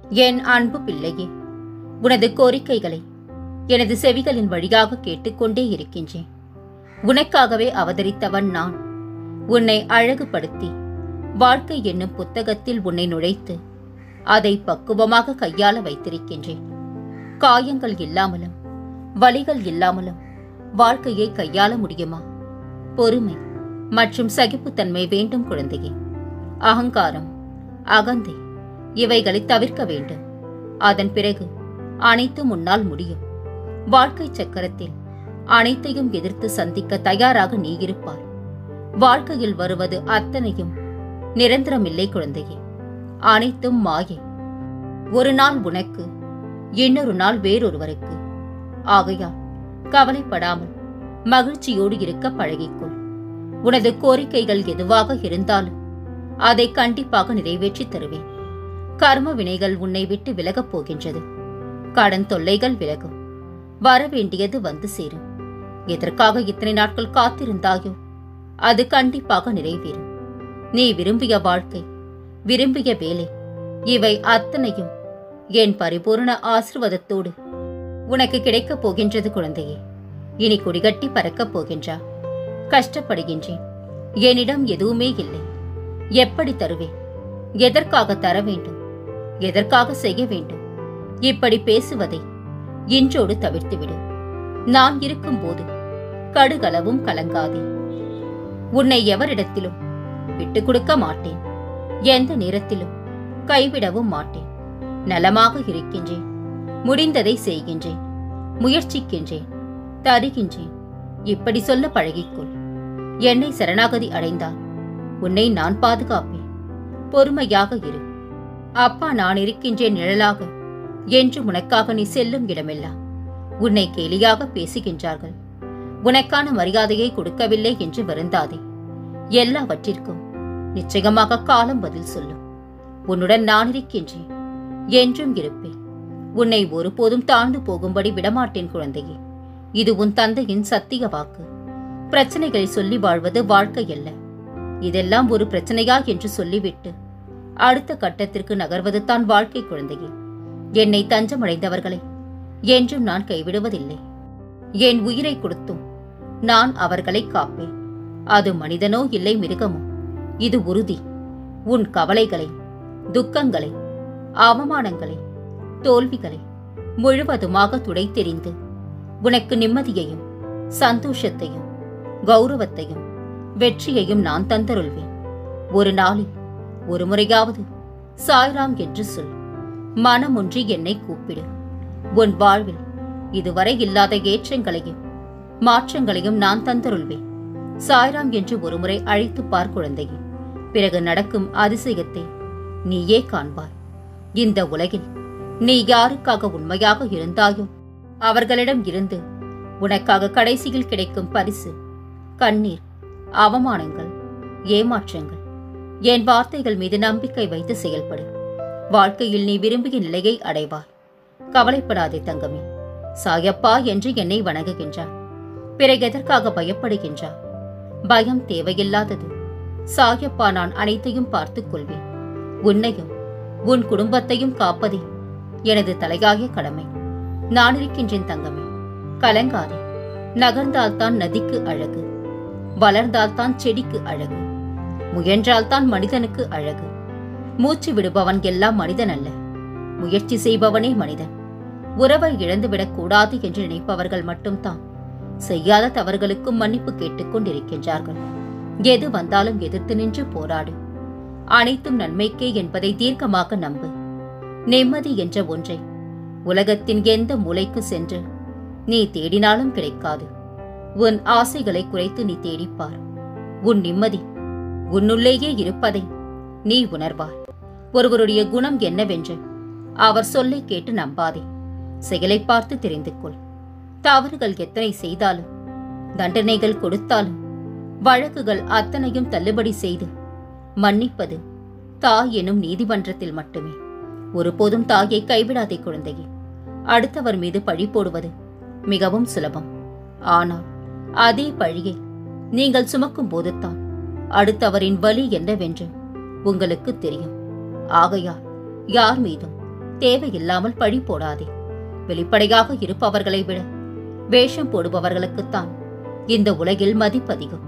என் அன்பு பிள்ளையே உனது கோரிக்கைகளை எனது செவிகளின் வழியாக கேட்டுக்கொண்டே இருக்கின்றேன் உனக்காகவே அவதரித்தவன் நான் உன்னை அழகுபடுத்தி வாழ்க்கை என்னும் புத்தகத்தில் உன்னை நுழைத்து அதை பக்குவமாக கையாள வைத்திருக்கின்றேன் காயங்கள் இல்லாமலும் வலிகள் இல்லாமலும் வாழ்க்கையை கையாள முடியுமா பொறுமை மற்றும் சகிப்புத்தன்மை வேண்டும் குழந்தையே அகங்காரம் அகந்தை இவைகளை தவிர்க்க வேண்டும் அதன் பிறகு அனைத்தும் உன்னால் முடியும் வாழ்க்கை சக்கரத்தில் அனைத்தையும் எதிர்த்து சந்திக்க தயாராக நீ இருப்பாய் வாழ்க்கையில் வருவது அத்தனையும் நிரந்தரமில்லை குழந்தையே அனைத்தும் மாயை ஒரு நாள் உனக்கு இன்னொரு நாள் வேறொருவருக்கு ஆகையால் கவலைப்படாமல் மகிழ்ச்சியோடு இருக்க பழகிக்கொள் உனது கோரிக்கைகள் எதுவாக இருந்தாலும் அதை கண்டிப்பாக நிறைவேற்றித் தருவேன் கர்ம வினைகள் உன்னை விட்டு விலகப் போகின்றது கடன் தொல்லைகள் விலகும் வரவேண்டியது வந்து சேரும் எதற்காக இத்தனை நாட்கள் காத்திருந்தாயோ அது கண்டிப்பாக நிறைவேறும் நீ விரும்பிய வாழ்க்கை விரும்பிய வேலை இவை அத்தனையும் என் பரிபூர்ண ஆசிர்வாதத்தோடு உனக்கு கிடைக்கப் போகின்றது குழந்தையே இனி கொடிகட்டி பறக்கப் போகின்றா கஷ்டப்படுகின்றேன் என்னிடம் எதுவுமே இல்லை எப்படி தருவேன் எதற்காக தர வேண்டும் எதற்காக செய்ய வேண்டும் இப்படி பேசுவதை இன்றோடு தவிர்த்துவிடு நான் இருக்கும்போது கடுகளவும் கலங்காதே உன்னை எவரிடத்திலும் விட்டுக் கொடுக்க மாட்டேன் எந்த நேரத்திலும் கைவிடவும் மாட்டேன் நலமாக இருக்கின்றேன் முடிந்ததை செய்கின்றேன் முயற்சிக்கின்றேன் தருகின்றேன் இப்படி சொல்ல பழகிக்கொள் என்னை சரணாகதி அடைந்தால் உன்னை நான் பாதுகாப்பேன் பொறுமையாக இரு அப்பா நான் இருக்கின்றேன் நிழலாக என்று உனக்காக நீ செல்லும் இடமெல்லாம் உன்னை கேலியாக பேசுகின்றார்கள் உனக்கான மரியாதையை கொடுக்கவில்லை என்று வருந்தாதே எல்லாவற்றிற்கும் நிச்சயமாக காலம் பதில் சொல்லும் உன்னுடன் நான் இருக்கின்றேன் என்றும் இருப்பேன் உன்னை ஒருபோதும் தாழ்ந்து போகும்படி விடமாட்டேன் குழந்தையே இது உன் தந்தையின் சத்திய வாக்கு பிரச்சனைகளை சொல்லி வாழ்வது வாழ்க்கை அல்ல இதெல்லாம் ஒரு பிரச்சனையா என்று சொல்லிவிட்டு அடுத்த கட்டத்திற்கு நகர்வது தான் வாழ்க்கை குழந்தையே என்னை தஞ்சமடைந்தவர்களை என்றும் நான் கைவிடுவதில்லை என் உயிரை கொடுத்தும் நான் அவர்களை காப்பேன் அது மனிதனோ இல்லை மிருகமோ இது உறுதி உன் கவலைகளை துக்கங்களை அவமானங்களை தோல்விகளை முழுவதுமாக துடைத்தெறிந்து உனக்கு நிம்மதியையும் சந்தோஷத்தையும் கௌரவத்தையும் வெற்றியையும் நான் தந்தருள்வேன் ஒரு நாளில் ஒரு முறையாவது சாய்ராம் என்று சொல் மனமொன்றி என்னை கூப்பிடு உன் வாழ்வில் இதுவரை இல்லாத ஏற்றங்களையும் மாற்றங்களையும் நான் தந்தருள்வேன் சாய்ராம் என்று ஒருமுறை அழைத்து பார் குழந்தையே பிறகு நடக்கும் அதிசயத்தை நீயே காண்பாய் இந்த உலகில் நீ யாருக்காக உண்மையாக இருந்தாயோ அவர்களிடம் இருந்து உனக்காக கடைசியில் கிடைக்கும் பரிசு கண்ணீர் அவமானங்கள் ஏமாற்றங்கள் என் வார்த்தைகள் மீது நம்பிக்கை வைத்து செயல்படு வாழ்க்கையில் நீ விரும்பிய நிலையை அடைவாய் கவலைப்படாதே தங்கமே சாயப்பா என்று என்னை வணங்குகின்றார் பிறகு எதற்காக பயப்படுகின்றார் பயம் தேவையில்லாதது சாயப்பா நான் அனைத்தையும் பார்த்துக் கொள்வேன் உன்னையும் உன் குடும்பத்தையும் காப்பதே எனது தலையாய கடமை நான் இருக்கின்றேன் தங்கமே கலங்காதே நகர்ந்தால்தான் நதிக்கு அழகு வளர்ந்தால்தான் செடிக்கு அழகு முயன்றால்தான் மனிதனுக்கு அழகு மூச்சு விடுபவன் எல்லாம் மனிதன் அல்ல முயற்சி செய்பவனே மனிதன் உறவை இழந்துவிடக் கூடாது என்று நினைப்பவர்கள் மட்டும்தான் செய்யாத தவறுகளுக்கும் மன்னிப்பு கேட்டுக் கொண்டிருக்கின்றார்கள் எது வந்தாலும் எதிர்த்து நின்று போராடு அனைத்தும் நன்மைக்கே என்பதை தீர்க்கமாக நம்பு நிம்மதி என்ற ஒன்றை உலகத்தின் எந்த மூலைக்கு சென்று நீ தேடினாலும் கிடைக்காது உன் ஆசைகளை குறைத்து நீ தேடிப்பார் உன் நிம்மதி உன்னுள்ளேயே இருப்பதை நீ உணர்வாய் ஒருவருடைய குணம் என்னவென்று அவர் சொல்லை கேட்டு நம்பாதே செயலை பார்த்து தெரிந்து கொள் தவறுகள் எத்தனை செய்தாலும் தண்டனைகள் கொடுத்தாலும் வழக்குகள் அத்தனையும் தள்ளுபடி செய்து மன்னிப்பது தாய் எனும் நீதிமன்றத்தில் மட்டுமே ஒருபோதும் தாயை கைவிடாதே குழந்தையே அடுத்தவர் மீது பழி போடுவது மிகவும் சுலபம் ஆனால் அதே பழியை நீங்கள் சுமக்கும் போதுதான் அடுத்தவரின் வலி என்னவென்று உங்களுக்கு தெரியும் ஆகையால் யார் மீதும் தேவையில்லாமல் பழி போடாதே வெளிப்படையாக இருப்பவர்களை விட வேஷம் போடுபவர்களுக்குத்தான் இந்த உலகில் மதிப்பதிகம்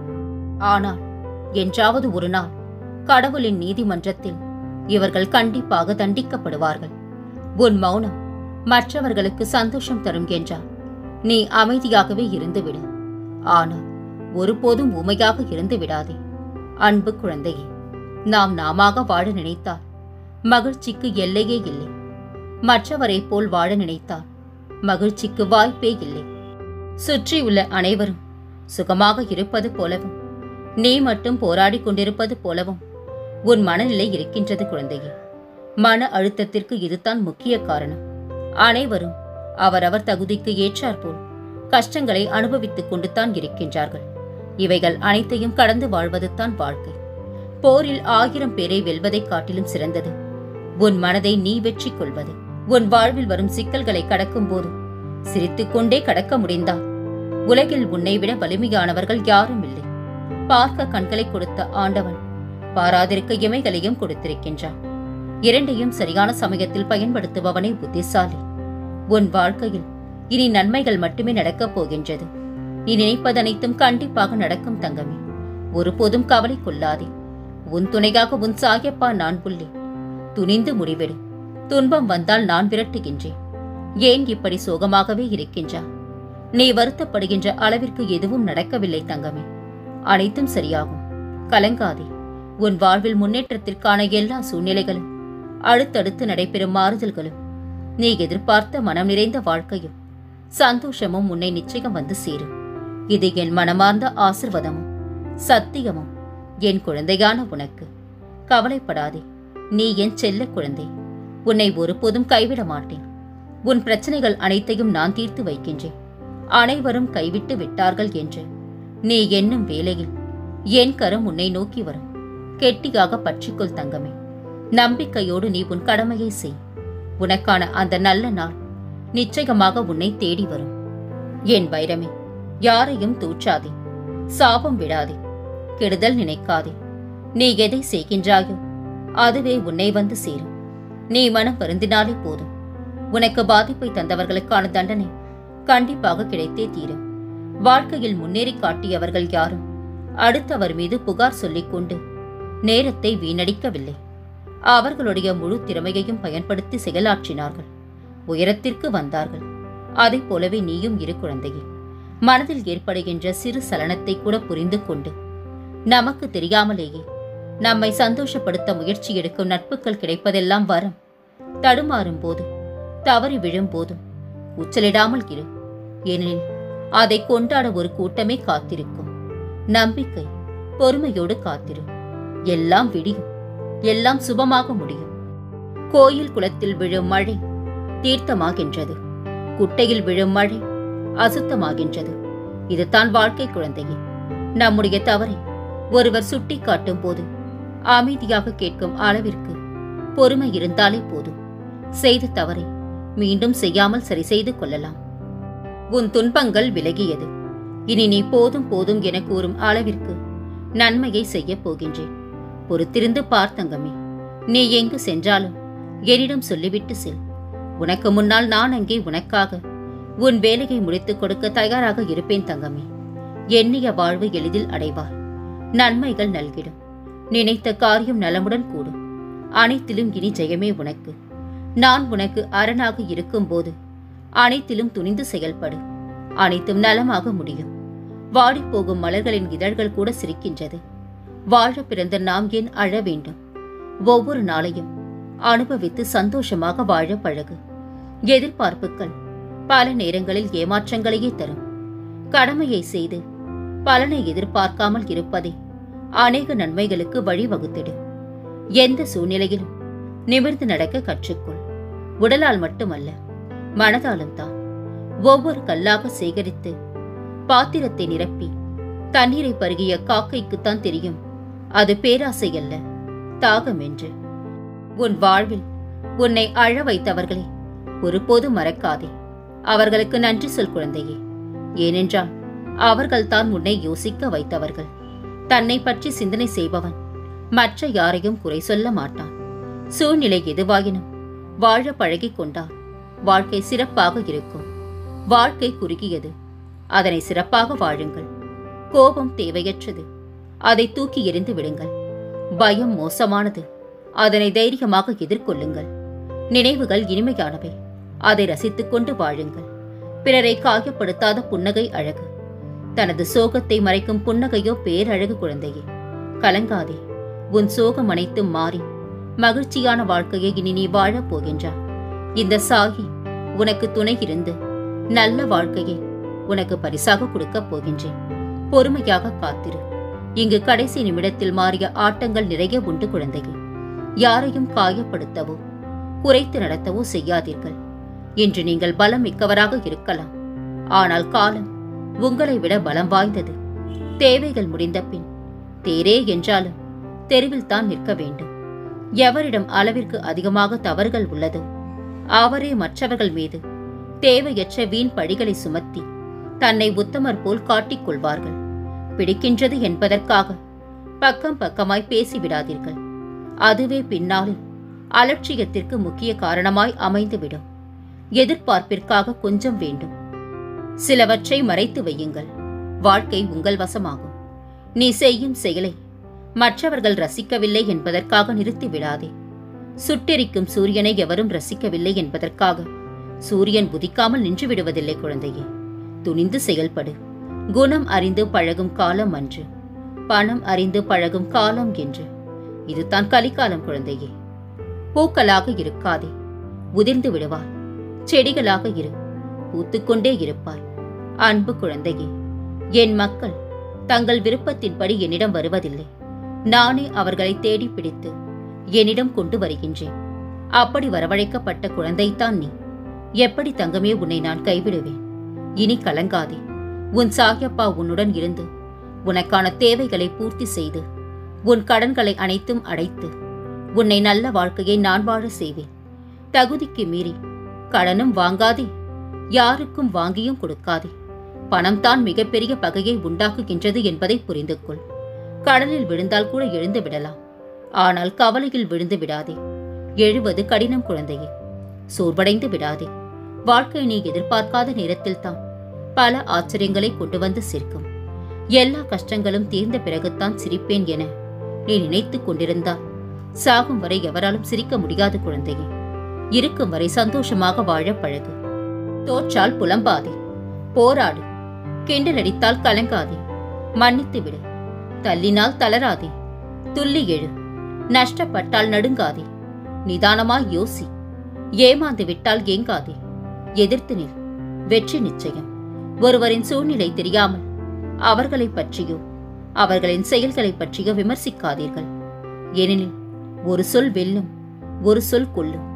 ஆனால் என்றாவது ஒரு நாள் கடவுளின் நீதிமன்றத்தில் இவர்கள் கண்டிப்பாக தண்டிக்கப்படுவார்கள் உன் மௌனம் மற்றவர்களுக்கு சந்தோஷம் தரும் என்றால் நீ அமைதியாகவே இருந்துவிடு ஆனால் ஒருபோதும் உமையாக இருந்து விடாதே அன்பு குழந்தையே நாம் நாமாக வாழ நினைத்தால் மகிழ்ச்சிக்கு எல்லையே இல்லை மற்றவரைப் போல் வாழ நினைத்தால் மகிழ்ச்சிக்கு வாய்ப்பே இல்லை சுற்றியுள்ள அனைவரும் சுகமாக இருப்பது போலவும் நீ மட்டும் போராடிக் கொண்டிருப்பது போலவும் உன் மனநிலை இருக்கின்றது குழந்தையே மன அழுத்தத்திற்கு இதுதான் முக்கிய காரணம் அனைவரும் அவரவர் தகுதிக்கு ஏற்றாற்போல் கஷ்டங்களை அனுபவித்துக் கொண்டு தான் இருக்கின்றார்கள் இவைகள் அனைத்தையும் கடந்து வாழ்வதுதான் வாழ்க்கை போரில் ஆயிரம் பேரை வெல்வதைக் காட்டிலும் சிறந்தது உன் மனதை நீ வெற்றி கொள்வது உன் வாழ்வில் வரும் சிக்கல்களை கடக்கும் போது சிரித்துக்கொண்டே கடக்க முடிந்தால் உலகில் உன்னை விட வலிமையானவர்கள் யாரும் இல்லை பார்க்க கண்களை கொடுத்த ஆண்டவன் பாராதிருக்க இமைகளையும் கொடுத்திருக்கின்றான் இரண்டையும் சரியான சமயத்தில் பயன்படுத்துபவனே புத்திசாலி உன் வாழ்க்கையில் இனி நன்மைகள் மட்டுமே நடக்கப் போகின்றது நீ நினைப்பதனைத்தும் கண்டிப்பாக நடக்கும் தங்கமே ஒருபோதும் கவலை கொள்ளாதே உன் துணையாக உன் சாயப்பா நான் புள்ளி துணிந்து முடிவெடு துன்பம் வந்தால் நான் விரட்டுகின்றேன் ஏன் இப்படி சோகமாகவே இருக்கின்றா நீ வருத்தப்படுகின்ற அளவிற்கு எதுவும் நடக்கவில்லை தங்கமே அனைத்தும் சரியாகும் கலங்காதே உன் வாழ்வில் முன்னேற்றத்திற்கான எல்லா சூழ்நிலைகளும் அடுத்தடுத்து நடைபெறும் மாறுதல்களும் நீ எதிர்பார்த்த மனம் நிறைந்த வாழ்க்கையும் சந்தோஷமும் உன்னை நிச்சயம் வந்து சேரும் இது என் மனமார்ந்த ஆசிர்வாதமும் சத்தியமும் என் குழந்தையான உனக்கு கவலைப்படாதே நீ என் செல்ல குழந்தை உன்னை ஒருபோதும் கைவிட மாட்டேன் உன் பிரச்சனைகள் அனைத்தையும் நான் தீர்த்து வைக்கின்றேன் அனைவரும் கைவிட்டு விட்டார்கள் என்று நீ என்னும் வேளையில் என் கரம் உன்னை நோக்கி வரும் கெட்டியாக பற்றிக்கொள் தங்கமே நம்பிக்கையோடு நீ உன் கடமையை செய் உனக்கான அந்த நல்ல நாள் நிச்சயமாக உன்னை தேடி வரும் என் வைரமே யாரையும் தூற்றாதே சாபம் விடாதே கெடுதல் நினைக்காதே நீ எதை செய்கின்றாயோ அதுவே உன்னை வந்து சேரும் நீ மனம் வருந்தினாலே போதும் உனக்கு பாதிப்பை தந்தவர்களுக்கான தண்டனை கண்டிப்பாக கிடைத்தே தீரும் வாழ்க்கையில் முன்னேறி காட்டியவர்கள் யாரும் அடுத்தவர் மீது புகார் சொல்லிக் கொண்டு நேரத்தை வீணடிக்கவில்லை அவர்களுடைய முழு திறமையையும் பயன்படுத்தி செயலாற்றினார்கள் உயரத்திற்கு வந்தார்கள் அதைப் போலவே நீயும் இரு குழந்தையே மனதில் ஏற்படுகின்ற சிறு சலனத்தை கூட புரிந்து கொண்டு நமக்கு தெரியாமலேயே நம்மை சந்தோஷப்படுத்த முயற்சி எடுக்கும் நட்புகள் கிடைப்பதெல்லாம் வரம் தடுமாறும் போது தவறி விழும் போதும் உச்சலிடாமல் இரு ஏனெனில் அதை கொண்டாட ஒரு கூட்டமே காத்திருக்கும் நம்பிக்கை பொறுமையோடு காத்திரு எல்லாம் விடியும் எல்லாம் சுபமாக முடியும் கோயில் குளத்தில் விழும் மழை தீர்த்தமாகின்றது குட்டையில் விழும் மழை அசுத்தமாகின்றது இதுதான் வாழ்க்கை குழந்தையே நம்முடைய தவறை ஒருவர் சுட்டி காட்டும் போது அமைதியாக கேட்கும் அளவிற்கு பொறுமை இருந்தாலே போதும் செய்த தவறை மீண்டும் செய்யாமல் சரி செய்து கொள்ளலாம் உன் துன்பங்கள் விலகியது இனி நீ போதும் போதும் என கூறும் அளவிற்கு நன்மையை செய்யப் போகின்றேன் பொறுத்திருந்து பார்த்தங்கமே நீ எங்கு சென்றாலும் என்னிடம் சொல்லிவிட்டு செல் உனக்கு முன்னால் நான் அங்கே உனக்காக உன் வேலையை முடித்துக் கொடுக்க தயாராக இருப்பேன் தங்கமே எண்ணிய வாழ்வு எளிதில் அடைவார் நன்மைகள் நல்கிடும் நினைத்த காரியம் நலமுடன் கூடும் அனைத்திலும் இனி ஜெயமே உனக்கு நான் உனக்கு அரணாக இருக்கும்போது அனைத்திலும் துணிந்து செயல்படு அனைத்தும் நலமாக முடியும் வாடிப்போகும் மலர்களின் இதழ்கள் கூட சிரிக்கின்றது வாழ பிறந்த நாம் ஏன் அழ வேண்டும் ஒவ்வொரு நாளையும் அனுபவித்து சந்தோஷமாக வாழ பழகு எதிர்பார்ப்புகள் பல நேரங்களில் ஏமாற்றங்களையே தரும் கடமையை செய்து பலனை எதிர்பார்க்காமல் இருப்பதே அநேக நன்மைகளுக்கு வழிவகுத்திடு எந்த சூழ்நிலையிலும் நிமிர்ந்து நடக்க கற்றுக்கொள் உடலால் மட்டுமல்ல மனதாலும் தான் ஒவ்வொரு கல்லாக சேகரித்து பாத்திரத்தை நிரப்பி தண்ணீரை பருகிய காக்கைக்குத்தான் தெரியும் அது பேராசை அல்ல தாகம் என்று உன் வாழ்வில் உன்னை அழ வைத்தவர்களை ஒருபோதும் மறக்காதே அவர்களுக்கு நன்றி சொல் குழந்தையே ஏனென்றால் அவர்கள்தான் உன்னை யோசிக்க வைத்தவர்கள் தன்னை பற்றி சிந்தனை செய்பவன் மற்ற யாரையும் குறை சொல்ல மாட்டான் சூழ்நிலை எதுவாயினும் வாழ பழகிக் கொண்டால் வாழ்க்கை சிறப்பாக இருக்கும் வாழ்க்கை குறுகியது அதனை சிறப்பாக வாழுங்கள் கோபம் தேவையற்றது அதை தூக்கி எறிந்து விடுங்கள் பயம் மோசமானது அதனை தைரியமாக எதிர்கொள்ளுங்கள் நினைவுகள் இனிமையானவை அதை ரசித்துக் கொண்டு வாழுங்கள் பிறரை காயப்படுத்தாத புன்னகை அழகு தனது சோகத்தை மறைக்கும் புன்னகையோ பேரழகு குழந்தையே கலங்காதே உன் சோகம் அனைத்தும் மாறி மகிழ்ச்சியான வாழ்க்கையை இனி நீ வாழப் போகின்றாய் இந்த சாகி உனக்கு துணை இருந்து நல்ல வாழ்க்கையை உனக்கு பரிசாக கொடுக்கப் போகின்றேன் பொறுமையாக காத்திரு இங்கு கடைசி நிமிடத்தில் மாறிய ஆட்டங்கள் நிறைய உண்டு குழந்தையே யாரையும் காயப்படுத்தவோ குறைத்து நடத்தவோ செய்யாதீர்கள் இன்று நீங்கள் பலம் மிக்கவராக இருக்கலாம் ஆனால் காலம் உங்களை விட பலம் வாய்ந்தது தேவைகள் முடிந்த பின் தேரே என்றாலும் தெருவில் தான் நிற்க வேண்டும் எவரிடம் அளவிற்கு அதிகமாக தவறுகள் உள்ளதோ அவரே மற்றவர்கள் மீது தேவையற்ற வீண் பழிகளை சுமத்தி தன்னை உத்தமர் போல் காட்டிக் கொள்வார்கள் பிடிக்கின்றது என்பதற்காக பக்கம் பக்கமாய் பேசிவிடாதீர்கள் அதுவே பின்னாளில் அலட்சியத்திற்கு முக்கிய காரணமாய் அமைந்துவிடும் எதிர்பார்ப்பிற்காக கொஞ்சம் வேண்டும் சிலவற்றை மறைத்து வையுங்கள் வாழ்க்கை உங்கள் வசமாகும் நீ செய்யும் செயலை மற்றவர்கள் ரசிக்கவில்லை என்பதற்காக நிறுத்தி விடாதே சுட்டெரிக்கும் சூரியனை எவரும் ரசிக்கவில்லை என்பதற்காக சூரியன் உதிக்காமல் நின்று விடுவதில்லை குழந்தையே துணிந்து செயல்படு குணம் அறிந்து பழகும் காலம் அன்று பணம் அறிந்து பழகும் காலம் என்று இதுதான் கலிக்காலம் குழந்தையே பூக்களாக இருக்காதே உதிர்ந்து விடுவாய் செடிகளாக இரு பூத்துக்கொண்டே இருப்பாய் அன்பு குழந்தையே என் மக்கள் தங்கள் விருப்பத்தின்படி என்னிடம் வருவதில்லை நானே அவர்களை தேடி பிடித்து என்னிடம் கொண்டு வருகின்றேன் அப்படி வரவழைக்கப்பட்ட குழந்தைத்தான் நீ எப்படி தங்கமே உன்னை நான் கைவிடுவேன் இனி கலங்காதே உன் சாயப்பா உன்னுடன் இருந்து உனக்கான தேவைகளை பூர்த்தி செய்து உன் கடன்களை அனைத்தும் அடைத்து உன்னை நல்ல வாழ்க்கையை நான் வாழ செய்வேன் தகுதிக்கு மீறி கடனும் வாங்காதே யாருக்கும் வாங்கியும் கொடுக்காதே பணம் தான் மிகப்பெரிய பகையை உண்டாக்குகின்றது என்பதை புரிந்து கொள் கடலில் விழுந்தால் கூட எழுந்து விடலாம் ஆனால் கவலையில் விழுந்து விடாதே எழுவது கடினம் குழந்தையே சோர்வடைந்து விடாதே வாழ்க்கை நீ எதிர்பார்க்காத நேரத்தில் தான் பல ஆச்சரியங்களை கொண்டு வந்து சேர்க்கும் எல்லா கஷ்டங்களும் தீர்ந்த பிறகுத்தான் சிரிப்பேன் என நீ நினைத்துக் கொண்டிருந்தால் சாகும் வரை எவராலும் சிரிக்க முடியாது குழந்தையே இருக்கும் வரை சந்தோஷமாக வாழ பழகு தோற்றால் புலம்பாதே போராடு கிண்டல் அடித்தால் கலங்காதே மன்னித்து விடு தள்ளினால் தளராதே துள்ளி எழு நஷ்டப்பட்டால் நடுங்காதே நிதானமாய் யோசி ஏமாந்து விட்டால் ஏங்காதே எதிர்த்து நில் வெற்றி நிச்சயம் ஒருவரின் சூழ்நிலை தெரியாமல் அவர்களைப் பற்றியோ அவர்களின் செயல்களைப் பற்றியோ விமர்சிக்காதீர்கள் ஏனெனில் ஒரு சொல் வெல்லும் ஒரு சொல் கொல்லும்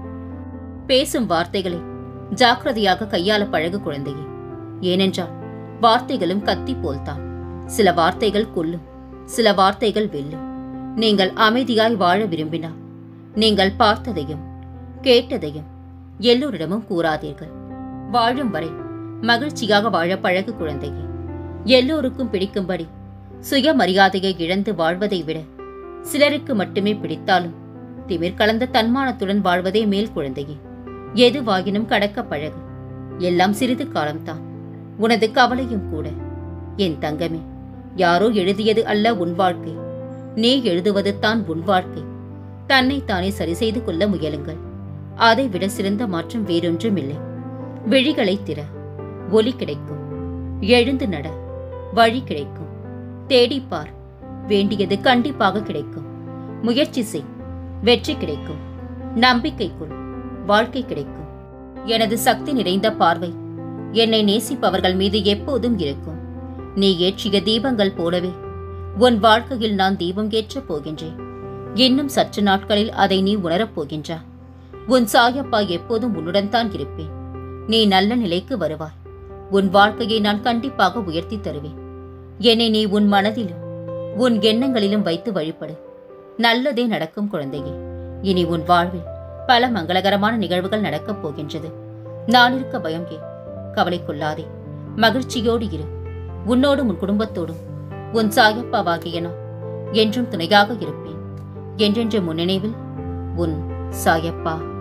பேசும் வார்த்தைகளை ஜாக்கிரதையாக கையாள பழகு குழந்தையே ஏனென்றால் வார்த்தைகளும் கத்தி போல்தான் சில வார்த்தைகள் கொல்லும் சில வார்த்தைகள் வெல்லும் நீங்கள் அமைதியாய் வாழ விரும்பினால் நீங்கள் பார்த்ததையும் கேட்டதையும் எல்லோரிடமும் கூறாதீர்கள் வாழும் வரை மகிழ்ச்சியாக வாழ பழகு குழந்தையே எல்லோருக்கும் பிடிக்கும்படி சுயமரியாதையை இழந்து வாழ்வதை விட சிலருக்கு மட்டுமே பிடித்தாலும் திமிர் கலந்த தன்மானத்துடன் வாழ்வதே மேல் குழந்தையே எதுவாகினும் கடக்க பழகு எல்லாம் சிறிது காலம்தான் உனது கவலையும் கூட என் தங்கமே யாரோ எழுதியது அல்ல உன் வாழ்க்கை நீ எழுதுவது தான் உன் வாழ்க்கை தன்னைத்தானே சரி செய்து கொள்ள முயலுங்கள் அதை விட சிறந்த மாற்றம் வேறொன்றும் இல்லை விழிகளை திற ஒலி கிடைக்கும் எழுந்து நட வழி கிடைக்கும் தேடிப்பார் வேண்டியது கண்டிப்பாக கிடைக்கும் முயற்சி செய் வெற்றி கிடைக்கும் நம்பிக்கை கொள் வாழ்க்கை கிடைக்கும் எனது சக்தி நிறைந்த பார்வை என்னை நேசிப்பவர்கள் மீது எப்போதும் இருக்கும் நீ ஏற்றிய தீபங்கள் போலவே உன் வாழ்க்கையில் நான் தீபம் ஏற்றப் போகின்றேன் இன்னும் சற்று நாட்களில் அதை நீ உணரப் போகின்றா உன் சாயப்பா எப்போதும் உன்னுடன் தான் இருப்பேன் நீ நல்ல நிலைக்கு வருவாய் உன் வாழ்க்கையை நான் கண்டிப்பாக உயர்த்தி தருவேன் என்னை நீ உன் மனதிலும் உன் எண்ணங்களிலும் வைத்து வழிபடு நல்லதே நடக்கும் குழந்தையே இனி உன் வாழ்வில் பல மங்களகரமான நிகழ்வுகள் நடக்கப் போகின்றது நான் இருக்க பயம் ஏன் கவலை கொள்ளாதே மகிழ்ச்சியோடு இரு உன்னோடும் உன் குடும்பத்தோடும் உன் சாயப்பாவாகிய நான் என்றும் துணையாக இருப்பேன் என்றென்று முன்னினைவில் உன் சாயப்பா